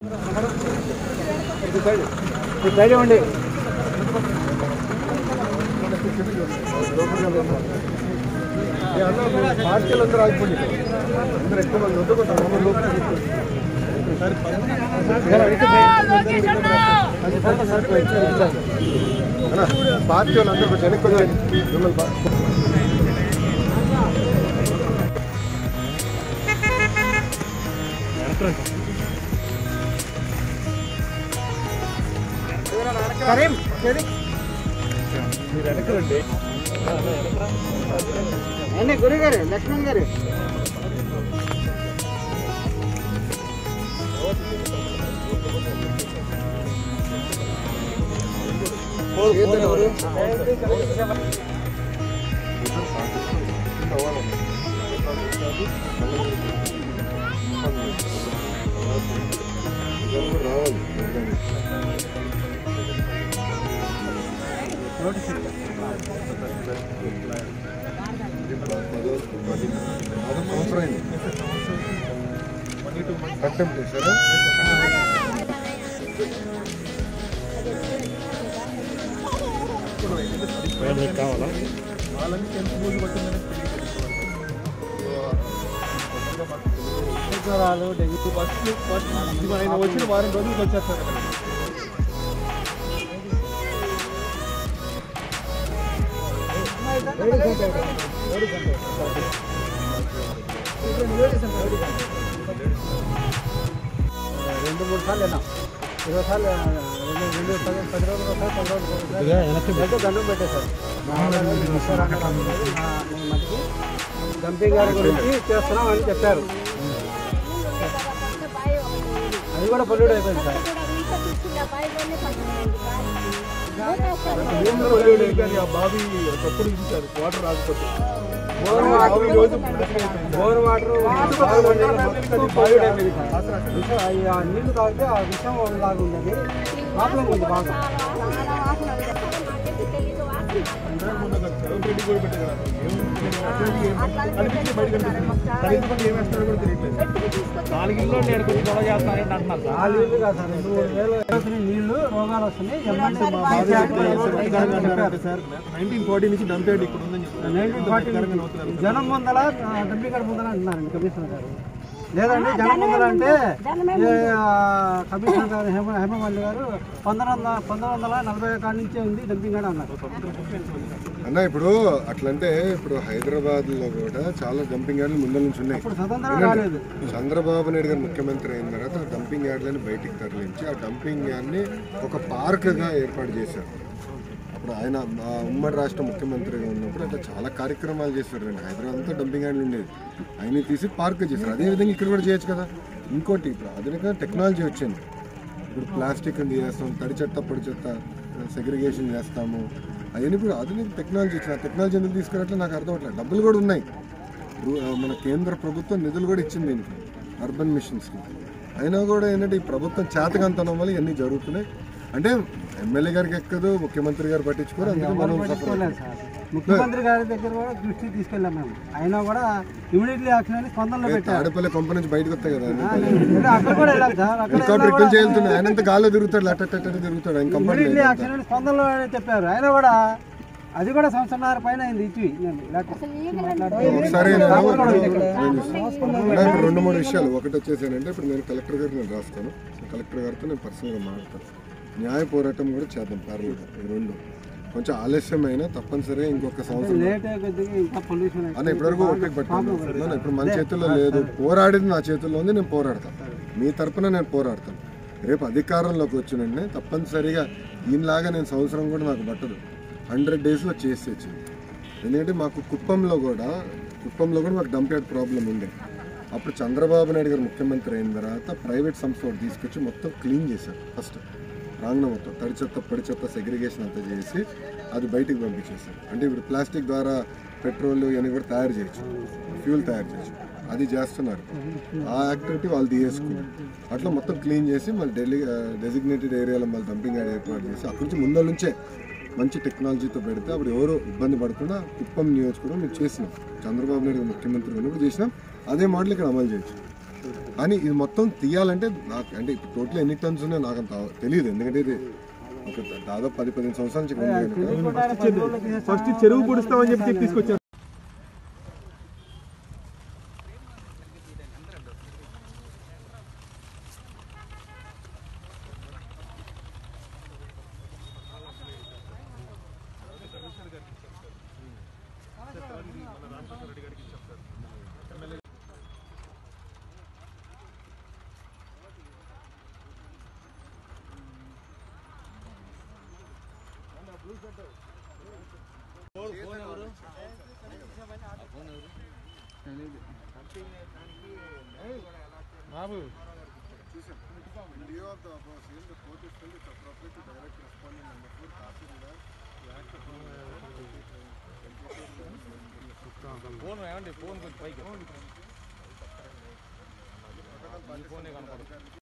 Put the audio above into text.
Side ఇవ్వండి పార్టీలు అందరూ ఆగిపోయింది అందరూ ఎక్కువ మంది వద్దుకుంటారు మమ్మల్ని పార్టీ వాళ్ళందరూ కొంచెం వెనక్కి వచ్చేయండి మిమ్మల్ని పా- కరీం మీరు వెనక్కి రండి అండి గురి గారు లక్ష్మణ్ గారు అదొక సంవత్సరం అయింది అటెంప్ట్ చేశారా జ్వరాలు డెంగ్యూ ఫస్ట్ ఫస్ట్ ఇది ఆయన వచ్చిన వారం రోజులకు వచ్చేస్తారు రెండు మూడు సార్లు వెళ్ళాం ఇరవై సార్లు ఆ, రెండు రెండు పది పది రోజులు ఒకసారి పది రోజులు ఒకసారి అయితే దండం పెట్టేశారు మటుకి డంపింగ్ గారి గురించి చేస్తున్నాం అని చెప్పారు అది కూడా పొల్యూడ్ అయిపోయింది సార్ ఆ బావి ఒకప్పుడు ఇచ్చారు వాటర్ రాకపోతే బోర్ వాటర్ రోజు బోర్ వాటర్ మొత్తం పొల్యూడ్ అయిపోయింది సార్ విషం ఆ- ఆ నీళ్లు తాగితే ఆ విషం లాగా ఉన్నది ప్రాబ్లం ఉంది బాగా రెడ్డి కూడా పెట్టారు కదా. ఏం- కనిపించి బయట కనిపిస్తుంది కనీసం పని ఏం వేస్తారో కూడా తెలియట్లేదు నాలుగు ఇల్లు నేను కొంచెం గొడవ చేస్తానంటే అంటున్నారు నాలుగు ఇల్లు కాదు సార్ రెండు మూడు వేలు వస్తున్నాయి నీళ్లు రోగాలు వస్తున్నాయి ఎమ్మెల్యే మా బావి అధికారంగా అన్నారంటే సార్ నైన్టీన్ ఫార్టీ నుంచి డంపేడ్ ఇక్కడ ఉందని చెప్తున్నారు నైన్టీన్ ఫార్టీ జనం ముందల డంపింగ్ ముందల అంటున్నారండి కమిషనర్ గారు లేదండి జనం ముందల అంటే ఏ, ఆ, కమిషనర్ గారు హేమ హేమమల్లి గారు పంతొమ్మిది వందల పంతొమ్మిది వందల నలభై కాడి నుంచే ఉంది డంపింగ్ గారు అన్నారు అన్న ఇప్పుడు అట్లంటే ఇప్పుడు హైదరాబాద్ లో కూడా చాలా డంపింగ్ యార్డ్లు ముందర నుంచి ఉన్నాయి ఇప్పుడు స్వతంత్రం రాలేదు చంద్రబాబు నాయుడు గారు ముఖ్యమంత్రి అయిన తర్వాత ఆ డంపింగ్ యార్డ్లను బయటికి తరలించి ఆ డంపింగ్ యార్డ్ని ఒక పార్క్గా ఏర్పాటు చేశారు అప్పుడు ఆయన మా ఉమ్మడి రాష్ట్ర ముఖ్యమంత్రిగా ఉన్నప్పుడు అట్లా చాలా కార్యక్రమాలు చేశారు అండి హైదరాబాద్ అంతా డంపింగ్ యార్డ్లు ఉండేది ఆయన తీసి పార్క్ చేశారు అదేవిధంగా ఇక్కడ కూడా చేయొచ్చు కదా ఇంకోటి ఇప్పుడు ఆధునిక టెక్నాలజీ వచ్చింది ఇప్పుడు ప్లాస్టిక్ చేస్తాం తడి చెత్త పొడి చెత్త సెగ్రిగేషన్ చేస్తాము అవన్నీ ఇప్పుడు ఆధునిక టెక్నాలజీ వచ్చిన టెక్నాలజీ ఎందుకు తీసుకున్నట్లు నాకు అర్థం అవట్లేదు డబ్బులు కూడా ఉన్నాయి రు- మన కేంద్ర ప్రభుత్వం నిధులు కూడా ఇచ్చింది దీనికి అర్బన్ మిషన్స్కి అయినా కూడా ఏంటంటే ఈ ప్రభుత్వం చేతకంతనం వల్ల ఇవన్నీ జరుగుతున్నాయి అంటే ఎమ్మెల్యే గారికి ఎక్కదు ముఖ్యమంత్రి గారు పట్టించుకోరు అందుకే మనం సఫర్ తీసుకోలేదు సార్ ముఖ్యమంత్రి గారి దగ్గర కూడా దృష్టికి తీసుకెళ్ళాం మేము అయినా కూడా ఇమీడియట్లీ యాక్షన్ అని స్పందనలో పెట్టారు తాడేపల్లి కొంప నుంచి బయటకు వస్తాయి కదా అంటే అక్కడ కూడా వెళ్ళాం సార్ అక్కడ హెలికాప్టర్ ఇక్కడ చేరుతున్నాయి ఆయన అంతా గాల్లో తిరుగుతాడు లట్ట తిరుగుతాడు ఆయన కంపెనీ ఇమీడియట్లీ యాక్షన్ అని స్పందనలో చెప్పారు అయినా కూడా అది కూడా సంవత్సరంన్నర పైన అయింది ఇచ్చి నేను లేటర్ ఒకసారి నేను నేను చూస్తాను. ఇప్పుడు రెండు మూడు విషయాలు ఒకటి వచ్చేసి ఏంటంటే ఇప్పుడు నేను కలెక్టర్ గారికి నేను రాస్తాను కలెక్టర్ గారితో నేను పర్సనల్గా మాట్లాడతాను న్యాయ పోరాటం కూడా చేద్దాం పర్లేదు ఈ రెండు కొంచెం ఆలస్యమైన తప్పనిసరిగా ఇంకొక సంవత్సరం లేట్ అయ్యే కొద్దిగా ఇంకా పొల్యూషన్ అన్న ఇప్పటివరకు ఓపిక పట్టుకున్నాను ఇప్పుడు మన చేతుల్లో లేదు పోరాడేది నా చేతుల్లో ఉంది నేను పోరాడతాను మీ తరపున నేను పోరాడతాను రేపు అధికారంలోకి వచ్చినండి తప్పనిసరిగా ఈయనలాగా నేను సంవత్సరం కూడా నాకు పట్టదు హండ్రెడ్ డేస్లో చేసి వచ్చింది ఎందుకంటే మాకు కుప్పంలో కూడా కుప్పంలో కూడా మాకు డంపేట్ ప్రాబ్లం ఉండే అప్పుడు చంద్రబాబు నాయుడు గారు ముఖ్యమంత్రి అయిన తర్వాత ప్రైవేట్ సంస్థ ఒకటి తీసుకొచ్చి మొత్తం క్లీన్ చేశారు ఫస్ట్ రాంగ్న మొత్తం తడి చెత్త పొడి చెత్త సెగ్రిగేషన్ అంతా చేసి అది బయటికి పంపించేసారు అంటే ఇప్పుడు ప్లాస్టిక్ ద్వారా పెట్రోల్ ఇవన్నీ కూడా తయారు చేయొచ్చు ఫ్యూల్ తయారు చేయొచ్చు అది చేస్తున్నారు ఆ యాక్టివిటీ వాళ్ళు తీసేసుకున్నారు అట్లా మొత్తం క్లీన్ చేసి మళ్ళీ ఢిల్లీ డెసిగ్నేటెడ్ ఏరియాలో మళ్ళీ డంపింగ్ యార్డ్ ఏర్పాటు చేసి అక్కడి నుంచి ముందర నుంచే మంచి టెక్నాలజీతో పెడితే అప్పుడు ఎవరు ఇబ్బంది పడకుండా కుప్పం నియోజకవర్గం మేము చేసినాం చంద్రబాబు నాయుడు గారు ముఖ్యమంత్రి ఉన్నప్పుడు చేసినాం అదే మోడల్ ఇక్కడ అమలు చేయొచ్చు కానీ ఇది మొత్తం తీయాలంటే నాకు అంటే ఇప్పుడు టోటల్ ఎన్ని టన్స్ ఉన్నాయో నాకు అంత తెలియదు ఎందుకంటే ఇది ఒక దాదాపు పది పదిహేను సంవత్సరాల నుంచి ఉంది కనుక తెలియకుండానే పది రోజుల్లో తీసేస్తాం. ఫస్ట్ చెరువు పొడుస్తామని చెప్పి తీసుకొచ్చారు ఫోన్ ఏమండి ఫోన్ కొంచెం పైకి ఫోనే కనపడదు